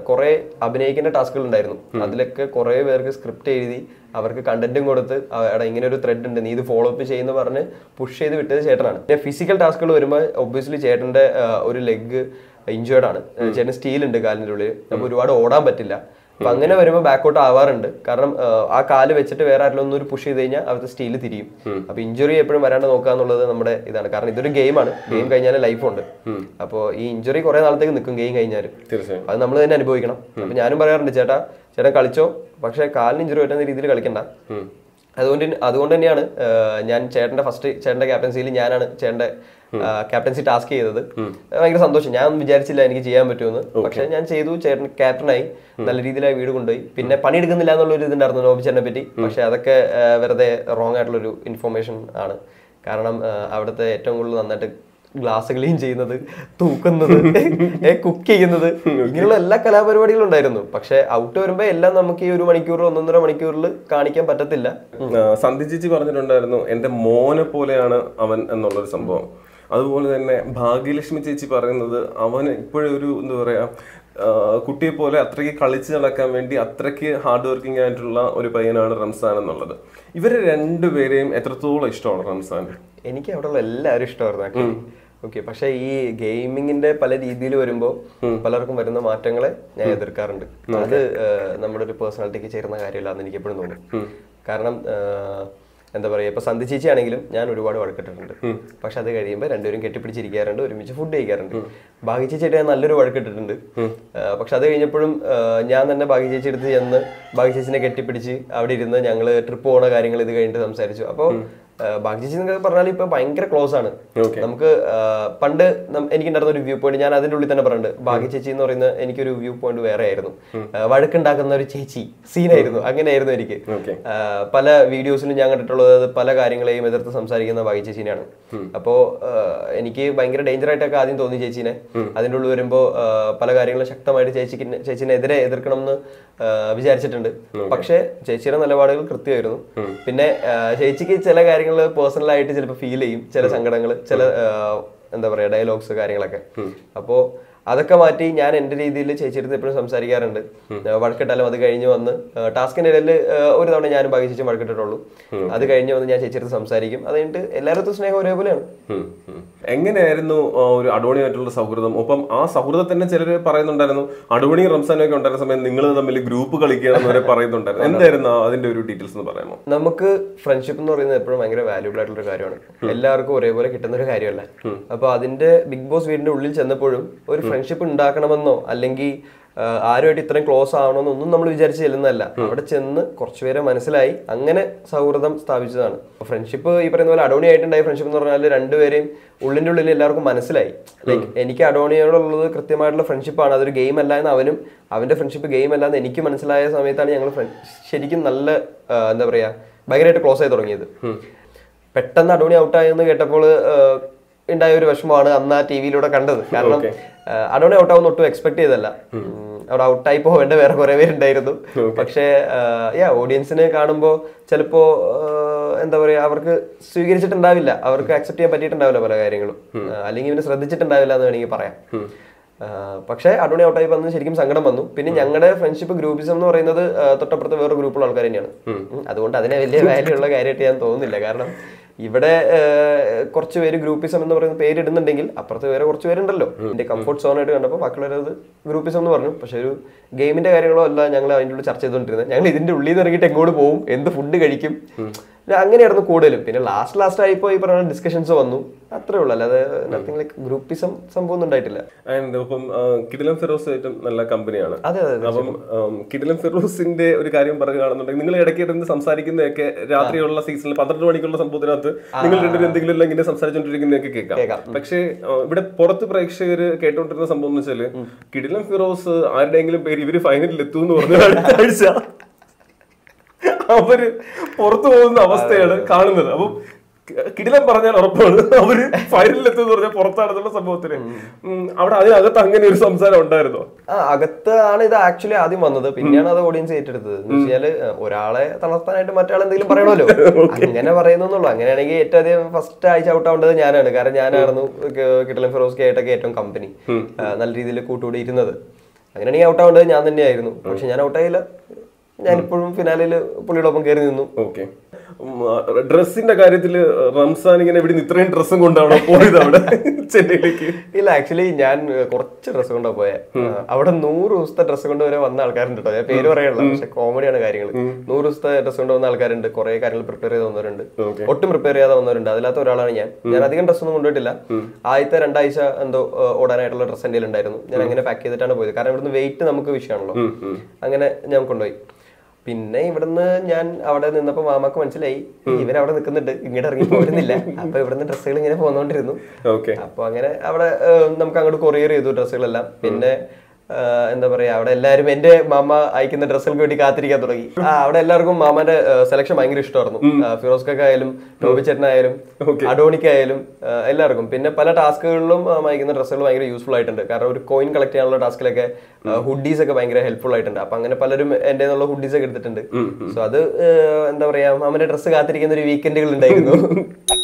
കുറെ അഭിനയിക്കേണ്ട ടാസ്കുകൾ ഉണ്ടായിരുന്നു അതിലൊക്കെ കുറെ പേർക്ക് സ്ക്രിപ്റ്റ് എഴുതി അവർക്ക് കണ്ടന്റും കൊടുത്ത് ആ, എടാ ഇങ്ങനെ ഒരു ത്രെഡ് ഉണ്ട് നീ ഇത് ഫോളോ അപ്പ് ചെയ്യുന്ന പറഞ്ഞ് പുഷ് ചെയ്ത് വിട്ടത് ചേട്ടനാണ് പിന്നെ ഫിസിക്കൽ ടാസ്കുകൾ വരുമ്പോൾ ഒബ്വിയസ്ലി ചേട്ടന്റെ ആ, ഒരു ലെഗ് ഇഞ്ചേർഡ് ആണ് ചേട്ടൻ സ്റ്റീൽ ഉണ്ട് കാലിന്റെ ഉള്ളിൽ അപ്പൊ ഒരുപാട് ഓടാൻ പറ്റില്ല അപ്പൊ അങ്ങനെ വരുമ്പോൾ ബാക്കൗട്ട് ആവാറുണ്ട് കാരണം ആ, ആ കാല് വെച്ചിട്ട് വേറെ ആരെങ്കിലും ഒന്നും ഒരു പുഷ് ചെയ്ത് കഴിഞ്ഞാൽ അവിടുത്തെ സ്റ്റീൽ തിരിയും അപ്പൊ ഇഞ്ചുറി എപ്പോഴും വരാണ്ട് നോക്കുക എന്നുള്ളത് നമ്മുടെ ഇതാണ് കാരണം ഇതൊരു ഗെയിമാണ് ഗെയിം കഴിഞ്ഞാൽ ലൈഫുണ്ട് അപ്പോൾ ഈ ഇഞ്ചുറി കുറെ നാളത്തേക്ക് നിൽക്കും ഗെയിം കഴിഞ്ഞാൽ തീർച്ചയായും അത് നമ്മൾ തന്നെ അനുഭവിക്കണം അപ്പൊ ഞാനും പറയാറുണ്ട് ചേട്ടാ ചേട്ടൻ കളിച്ചോ പക്ഷെ കാലിന് ഇഞ്ചുറി പറ്റുന്ന രീതിയിൽ കളിക്കണ്ട അതുകൊണ്ട് അതുകൊണ്ട് തന്നെയാണ് ആ, ഞാൻ ചേട്ടന്റെ ഫസ്റ്റ് ചേട്ടന്റെ ക്യാപ്റ്റൻസിയിൽ ഞാനാണ് ചേട്ടന്റെ ക്യാപ്റ്റൻസി ടാസ്ക് ചെയ്തത് ഭയങ്കര സന്തോഷം ഞാൻ വിചാരിച്ചില്ല എനിക്ക് ചെയ്യാൻ പറ്റുമെന്ന് പക്ഷെ ഞാൻ ചെയ്തു ചേട്ടൻ ക്യാപ്റ്റനായി നല്ല രീതിയിലായി വീട് കൊണ്ടുപോയി പിന്നെ പണിയെടുക്കുന്നില്ല എന്നുള്ള ഒരു ഇതുണ്ടായിരുന്നു നോബി ചേട്ടനെ പറ്റി പക്ഷെ അതൊക്കെ ആ, വെറുതെ റോങ് ആയിട്ടുള്ള ഒരു ഇൻഫോർമേഷൻ ആണ് കാരണം ആ, അവിടുത്തെ ഏറ്റവും കൂടുതൽ നന്നായിട്ട് ഗ്ലാസ് ക്ലീൻ ചെയ്യുന്നത് തൂക്കുന്നത് കുക്ക് ചെയ്യുന്നത് ഇങ്ങനെയുള്ള എല്ലാ കലാപരിപാടികളും ഉണ്ടായിരുന്നു പക്ഷെ ഔട്ട് വരുമ്പോ എല്ലാം നമുക്ക് ഈ ഒരു മണിക്കൂർ ഒന്നൊന്നര മണിക്കൂറിൽ കാണിക്കാൻ പറ്റത്തില്ല ആ, സന്ധി ചേച്ചി പറഞ്ഞിട്ടുണ്ടായിരുന്നു എന്റെ മോനെ പോലെയാണ് അവൻ എന്നുള്ളൊരു സംഭവം അതുപോലെ തന്നെ ഭാഗ്യലക്ഷ്മി ചേച്ചി പറയുന്നത് അവൻ ഇപ്പോഴും ഒരു എന്താ പറയാ ആ, കുട്ടിയെ പോലെ അത്രയ്ക്ക് കളിച്ച് നടക്കാൻ വേണ്ടി അത്രയ്ക്ക് ഹാർഡ് വർക്കിംഗ് ആയിട്ടുള്ള ഒരു പയ്യനാണ് റംസാൻ എന്നുള്ളത് ഇവരെ രണ്ടുപേരെയും എത്രത്തോളം ഇഷ്ടമാണ് റംസാൻ എനിക്ക് അവിടെയുള്ള എല്ലാവരും ഇഷ്ടമായിരുന്നു ആക്ച്വലി ഓക്കെ പക്ഷെ ഈ ഗെയിമിങ്ങിന്റെ പല രീതിയിൽ വരുമ്പോൾ പലർക്കും വരുന്ന മാറ്റങ്ങളെ ഞാൻ എതിർക്കാറുണ്ട് അത് ആ, നമ്മുടെ ഒരു പേഴ്സണാലിറ്റിക്ക് ചേരുന്ന കാര്യമില്ല എന്ന് എനിക്ക് എപ്പോഴും തോന്നും കാരണം ആ, എന്താ പറയാ ഇപ്പൊ സന്ധി ചേച്ചി ആണെങ്കിലും ഞാൻ ഒരുപാട് വഴക്കിട്ടിട്ടുണ്ട് പക്ഷെ അത് കഴിയുമ്പോൾ രണ്ടുപേരും കെട്ടിപ്പിടിച്ചിരിക്കാറുണ്ട് ഒരുമിച്ച് ഫുഡ് കഴിക്കാറുണ്ട് ഭാഗ്യ ചേച്ചിയായിട്ട് ഞാൻ നല്ലൊരു വഴക്കിട്ടിട്ടുണ്ട് ആ, പക്ഷെ അത് കഴിഞ്ഞപ്പോഴും ആ, ഞാൻ തന്നെ ഭാഗ്യ ചേച്ചി എടുത്ത് ചെന്ന് ഭാഗ്യ ചേച്ചിനെ കെട്ടിപ്പിടിച്ച് അവിടെ ഇരുന്ന് ഞങ്ങൾ ട്രിപ്പ് പോണ കാര്യങ്ങൾ ഇത് കഴിഞ്ഞിട്ട് സംസാരിച്ചു അപ്പോൾ ഭാഗ്യ ചേച്ചി എന്നൊക്കെ പറഞ്ഞാൽ ഇപ്പൊ ഭയങ്കര ക്ലോസ് ആണ് നമുക്ക് ആ, പണ്ട് നം- എനിക്കുണ്ടായിരുന്ന ഒരു വ്യൂ പോയിന്റ് ഞാൻ അതിന്റെ ഉള്ളിൽ തന്നെ പറഞ്ഞിട്ടുണ്ട് ഭാഗ്യ ചേച്ചി എന്ന് പറയുന്ന എനിക്കൊരു വ്യൂ പോയിന്റ് വേറെ ആയിരുന്നു ആ, വഴക്കുണ്ടാക്കുന്ന ഒരു ചേച്ചി സീനായിരുന്നു അങ്ങനെയായിരുന്നു എനിക്ക് ഓക്കെ ആ, പല വീഡിയോസിലും ഞാൻ കണ്ടിട്ടുള്ളത് അത് പല കാര്യങ്ങളെയും എതിർത്ത് സംസാരിക്കുന്ന ഭാഗ്യ ചേച്ചീനെയാണ് അപ്പോ ആ, എനിക്ക് ഭയങ്കര ഡേഞ്ചർ ആയിട്ടൊക്കെ ആദ്യം തോന്നി ചേച്ചീനെ അതിൻ്റെ ഉള്ളിൽ വരുമ്പോൾ പല കാര്യങ്ങളും ശക്തമായിട്ട് ചേച്ചിക്ക് ചേച്ചിനെതിരെ എതിർക്കണം എന്ന് ആ, വിചാരിച്ചിട്ടുണ്ട് പക്ഷേ ചേച്ചിയുടെ നിലപാടുകൾ കൃത്യമായിരുന്നു പിന്നെ ആ, ചേച്ചിക്ക് ചില കാര്യങ്ങൾ പേഴ്സണലായിട്ട് ചിലപ്പോൾ ഫീൽ ചെയ്യും ചില സങ്കടങ്ങൾ ചില ആ, എന്താ പറയാ ഡയലോഗ്സ് കാര്യങ്ങളൊക്കെ അപ്പോ അതൊക്കെ മാറ്റി ഞാൻ എന്റെ രീതിയിൽ ചേച്ചിയെടുത്ത് എപ്പോഴും സംസാരിക്കാറുണ്ട് ആ, വഴക്കിട്ടാലും അത് കഴിഞ്ഞ് വന്ന് ടാസ്കിന്റെ ഇടയിൽ ഒരു തവണ ഞാനും ഭാഗ്യ ചേച്ചി വഴക്കിട്ടിട്ടുള്ളൂ അത് കഴിഞ്ഞ് വന്ന് ഞാൻ ചേച്ചിയെടുത്ത് സംസാരിക്കും അത് കഴിഞ്ഞിട്ട് എല്ലായിടത്തും സ്നേഹം ഒരേപോലെയാണ് ഉം, ഉം. എങ്ങനെയായിരുന്നു ആ, ഒരു അഡോണിയായിട്ടുള്ള സൗഹൃദം ഒപ്പം ആ സൗഹൃദം തന്നെ ചിലർ പറയുന്നുണ്ടായിരുന്നു അഡോണി റംസാനും ഒക്കെ ഉണ്ടായിരുന്ന സമയം നിങ്ങൾ തമ്മിൽ ഗ്രൂപ്പ് കളിക്കുകയാണെന്ന് വരെ പറയുന്നുണ്ടായിരുന്നു എന്തായിരുന്നു ആ അതിന്റെ ഒരു ഡീറ്റെയിൽസ് എന്ന് പറയാമോ നമുക്ക് ഫ്രണ്ട്ഷിപ്പ് എന്ന് പറയുന്നത് എപ്പോഴും ഭയങ്കര വാല്യൂബിൾ ആയിട്ടുള്ള ഒരു കാര്യമാണ് എല്ലാവർക്കും ഒരേപോലെ കിട്ടുന്ന ഒരു കാര്യമല്ല അപ്പൊ അതിന്റെ ബിഗ് ബോസ് വീടിന്റെ ഉള്ളിൽ ചെന്നപ്പോഴും ഒരു ഫ്രണ്ട്ഷിപ്പ് ഉണ്ടാക്കണമെന്നോ അല്ലെങ്കിൽ ആ, ആരുമായിട്ട് ഇത്രയും ക്ലോസ് ആവണമെന്നോ ഒന്നും നമ്മൾ വിചാരിച്ച് ചെല്ലുന്നതല്ല അവിടെ ചെന്ന് കുറച്ചുപേരെ മനസ്സിലായി അങ്ങനെ സൗഹൃദം സ്ഥാപിച്ചതാണ് ഫ്രണ്ട്ഷിപ്പ് ഈ പറയുന്ന പോലെ അഡോണി ആയിട്ടുണ്ടായ ഫ്രണ്ട്ഷിപ്പ് എന്ന് പറഞ്ഞാൽ രണ്ടുപേരെയും ഉള്ളിന്റെ ഉള്ളിൽ എല്ലാവർക്കും മനസ്സിലായി ലൈക്ക് എനിക്ക് അഡോണിയോടുള്ളത് കൃത്യമായിട്ടുള്ള ഫ്രണ്ട്ഷിപ്പാണ് അതൊരു ഗെയിം അല്ല എന്ന് അവനും അവന്റെ ഫ്രണ്ട്ഷിപ്പ് ഗെയിം അല്ല എന്ന് എനിക്ക് മനസ്സിലായ സമയത്താണ് ഞങ്ങൾ ശരിക്കും നല്ല ആ, എന്താ പറയാ ഭയങ്കരമായിട്ട് ക്ലോസ് ആയി തുടങ്ങിയത് പെട്ടെന്ന് അഡോണി ഔട്ടായെന്ന് കേട്ടപ്പോൾ ആഹ്, ഉണ്ടായ ഒരു വിഷമമാണ് അന്ന് ആ ടി വിയിലൂടെ കണ്ടത് കാരണം ആഹ്, അഡോണി ഔട്ടാവുന്ന ഒട്ടും എക്സ്പെക്ട് ചെയ്തല്ല ഉം, അവിടെ ഔട്ടായി പോവേണ്ട വേറെ കുറെ പേരുണ്ടായിരുന്നു പക്ഷേ യാ ഓഡിയൻസിന് കാണുമ്പോൾ ചിലപ്പോ ആഹ്, എന്താ പറയാ അവർക്ക് സ്വീകരിച്ചിട്ടുണ്ടാവില്ല അവർക്ക് അക്സെപ്റ്റ് ചെയ്യാൻ പറ്റിയിട്ടുണ്ടാവില്ല പല കാര്യങ്ങളും ആഹ്, അല്ലെങ്കിൽ ഇവന് ശ്രദ്ധിച്ചിട്ടുണ്ടാവില്ല എന്ന് വേണമെങ്കിൽ പറയാം ആഹ് പക്ഷേ അഡോണി ഔട്ടായി വന്ന് ശരിക്കും സങ്കടം വന്നു പിന്നെ ഞങ്ങളുടെ ഫ്രണ്ട്ഷിപ്പ് ഗ്രൂപ്പിസം എന്ന് പറയുന്നത് ആഹ് തൊട്ടപ്പുറത്ത് വേറെ ഗ്രൂപ്പുള്ള ആൾക്കാർ തന്നെയാണ് ഉം. അതുകൊണ്ട് അതിനെ വലിയ വാല്യൂ ഉള്ള കാര്യമായിട്ട് ഞാൻ തോന്നുന്നില്ല കാരണം ഇവിടെ ആഹ് കുറച്ച് പേര് ഗ്രൂപ്പിസം എന്ന് പറയുന്ന പേരിടുന്നുണ്ടെങ്കിൽ അപ്പുറത്ത് വേറെ കുറച്ച് പേരുണ്ടല്ലോ എന്റെ കംഫർട്ട് സോൺ ആയിട്ട് കണ്ടപ്പോൾ ബാക്കിയുള്ളവരത് ഗ്രൂപ്പിസം എന്ന് പറഞ്ഞു പക്ഷെ ഒരു ഗെയിമിന്റെ കാര്യങ്ങളോ അല്ല ഞങ്ങൾ അതിൻ്റെ ഉള്ളിൽ ചർച്ച ചെയ്തുകൊണ്ടിരുന്നത് ഞങ്ങൾ ഇതിന്റെ ഉള്ളിൽ നിന്ന് ഇറങ്ങിയിട്ട് എങ്ങോട്ട് പോകും എന്ത് ഫുഡ് കഴിക്കും പിന്നെ അങ്ങനെയായിരുന്നു കൂടുതലും പിന്നെ ലാസ്റ്റ് ലാസ്റ്റ് ആയിപ്പോ ഈ പറയുന്ന ഡിസ്കഷൻസ് വന്നു അത്രേ ഉള്ളൂ അല്ലാതെ നത്തിങ് ലൈക്ക് ഗ്രൂപ്പിസം സംഭവം ഒന്നും ഉണ്ടായിട്ടില്ല ആൻഡ് ഒപ്പം ആ, കിടിലം ഫിറോസ് ഏറ്റവും നല്ല കമ്പനിയാണ് അതെ അതെ അതെ. അപ്പം ഉം, കിടിലം ഫിറോസിന്റെ ഒരു കാര്യം പറയുകയാണെന്നുണ്ടെങ്കിൽ നിങ്ങൾ ഇടയ്ക്ക് ഇരുന്ന് സംസാരിക്കുന്നതൊക്കെ രാത്രിയുള്ള സീസണിൽ പന്ത്രണ്ട് മണിക്കുള്ള സംഭവത്തിനകത്ത് നിങ്ങൾ രണ്ടുപേരും എന്തെങ്കിലും എല്ലാം ഇങ്ങനെ സംസാരിച്ചുകൊണ്ടിരിക്കുന്നതൊക്കെ കേൾക്കാം കേൾക്കാം. പക്ഷേ ആ, ഇവിടെ പുറത്ത് പ്രേക്ഷകർ കേട്ടോണ്ടിരുന്ന സംഭവം എന്ന് വെച്ചാല് കിടിലം ഫിറോസ് ആരുടെയെങ്കിലും പേര് ഇവര് ഫൈനലിൽ എത്തും എന്ന് പറഞ്ഞു അടുത്ത ആഴ്ച അവര് പുറത്തു പോകുന്ന അവസ്ഥയാണ് കാണുന്നത് അപ്പം കിടിലം പറഞ്ഞാൽ ഉറപ്പാണ് അവര് ഫൈനലിൽ എത്തുമെന്ന് പറഞ്ഞാൽ പുറത്താണെന്നുള്ള സംഭവത്തിന് ഉം, അവിടെ അതിനകത്ത് അങ്ങനെ ഒരു സംസാരം ഉണ്ടായിരുന്നോ ആ അകത്ത് ആണ് ഇത് ആക്ച്വലി ആദ്യം വന്നത് പിന്നെയാണ് അത് ഓഡിയൻസ് ഏറ്റെടുത്തത് എന്ന് വെച്ചാല് ഒരാളെ തളർത്താനായിട്ട് മറ്റാൾ എന്തെങ്കിലും പറയണമല്ലോ അങ്ങനെ പറയുന്നുള്ളൂ അങ്ങനെയാണെങ്കിൽ ഏറ്റവും അധികം ഫസ്റ്റ് ആഴ്ച ഔട്ട് ആവേണ്ടത് ഞാനാണ് കാരണം ഞാനായിരുന്നു കിട്ടലൻ ഫിറോസ്കി ആയിട്ടൊക്കെ ഏറ്റവും കമ്പനി നല്ല രീതിയിൽ കൂട്ടുകൂടി ഇരുന്നത് അങ്ങനെയാണെങ്കിൽ ഔട്ട് ആവേണ്ടത് ഞാൻ തന്നെയായിരുന്നു പക്ഷെ ഞാൻ ഔട്ടായില്ല ഞാനിപ്പോഴും ഫിനാലിൽ പുള്ളിയുടെ ഒപ്പം കയറി നിന്നു ഓക്കെ ഡ്രസ്സിന്റെ കാര്യത്തിൽ റംസാൻ ഇങ്ങനെ ഇവിടെ നിന്ന് ഇത്രയും ഡ്രസ്സും കൊണ്ടാണോ പോയത് അവിടെ ചെന്നൈയിലേക്ക് ഇല്ല ആക്ച്വലി ഞാൻ ഏഹ്, കുറച്ച് ഡ്രസ്സ് കൊണ്ടാ പോയെ അവിടെ നൂറ് ദിവസത്തെ ഡ്രസ്സ് കൊണ്ട് വരെ വന്ന ആൾക്കാരുണ്ട് കേട്ടോ ഞാൻ പേര് പറയാനുള്ള പക്ഷെ കോമഡിയാണ് കാര്യങ്ങൾ നൂറ് ദിവസത്തെ ഡ്രസ്സ് കൊണ്ട് വന്ന ആൾക്കാരുണ്ട് കുറെ കാര്യങ്ങൾ പ്രിപ്പയർ ചെയ്ത് വന്നവരുണ്ട് Okay. ഒട്ടും പ്രിപ്പയർ ചെയ്യാതെ വന്നവരുണ്ട് അതിനകത്ത ഒരാളാണ് ഞാൻ ഞാൻ അധികം ഡ്രസ്സ് ഒന്നും കൊണ്ടുപോയിട്ടില്ല ആദ്യത്തെ രണ്ടാഴ്ച എന്തോ ഏഹ്, ഓടാനായിട്ടുള്ള ഡ്രസ്സ് എൻ്റെ ഉണ്ടായിരുന്നു ഞാൻ അങ്ങനെ പാക്ക് ചെയ്തിട്ടാണ് പോയത് കാരണം ഇവിടുന്ന് വെയിറ്റ് നമുക്ക് വിഷയമാണല്ലോ അങ്ങനെ ഞാൻ കൊണ്ടുപോയി പിന്നെ ഇവിടുന്ന് ഞാൻ അവിടെ നിന്നപ്പോ മാമാക്ക് മനസ്സിലായി ഇവൻ അവിടെ നിൽക്കുന്നുണ്ട് ഇങ്ങോട്ട് ഇറങ്ങി പോരുന്നില്ല അപ്പൊ ഇവിടുന്ന് ഡ്രസ്സുകൾ ഇങ്ങനെ പോന്നോണ്ടിരുന്നു ഓക്കെ അപ്പൊ അങ്ങനെ അവിടെ ഏഹ്, നമുക്ക് അങ്ങോട്ട് കൊറിയർ ചെയ്തു ഡ്രസ്സുകളെല്ലാം പിന്നെ ഏഹ്, എന്താ പറയാ അവിടെ എല്ലാവരും എന്റെ മാമ അയക്കുന്ന ഡ്രസ്സുകൾക്ക് വേണ്ടി കാത്തിരിക്കാൻ തുടങ്ങി ആ അവിടെ എല്ലാവർക്കും മാമാന്റെ സെലക്ഷൻ ഭയങ്കര ഇഷ്ടമായിരുന്നു ഫിറോസ്ക്കൊക്കെ ആയാലും ടോബി ചേട്ടനായാലും അഡോണിക്കായാലും ഏഹ്, എല്ലാവർക്കും പിന്നെ പല ടാസ്കുകളിലും മാമ അയക്കുന്ന ഡ്രസ്സുകൾ ഭയങ്കര യൂസ്ഫുൾ ആയിട്ടുണ്ട് കാരണം ഒരു കോയിൻ കളക്ട് ചെയ്യാനുള്ള ടാസ്കിലൊക്കെ ഹുഡീസ് ഒക്കെ ഭയങ്കര ഹെൽപ്ഫുൾ ആയിട്ടുണ്ട് അപ്പൊ അങ്ങനെ പലരും എന്റെ നിന്നുള്ള ഹുഡീസ് ഒക്കെ എടുത്തിട്ടുണ്ട് സോ അത് ഏഹ്, എന്താ പറയാ മാമന്റെ ഡ്രസ്സ് കാത്തിരിക്കുന്ന ഒരു വീക്കെൻഡുകൾ ഉണ്ടായിരുന്നു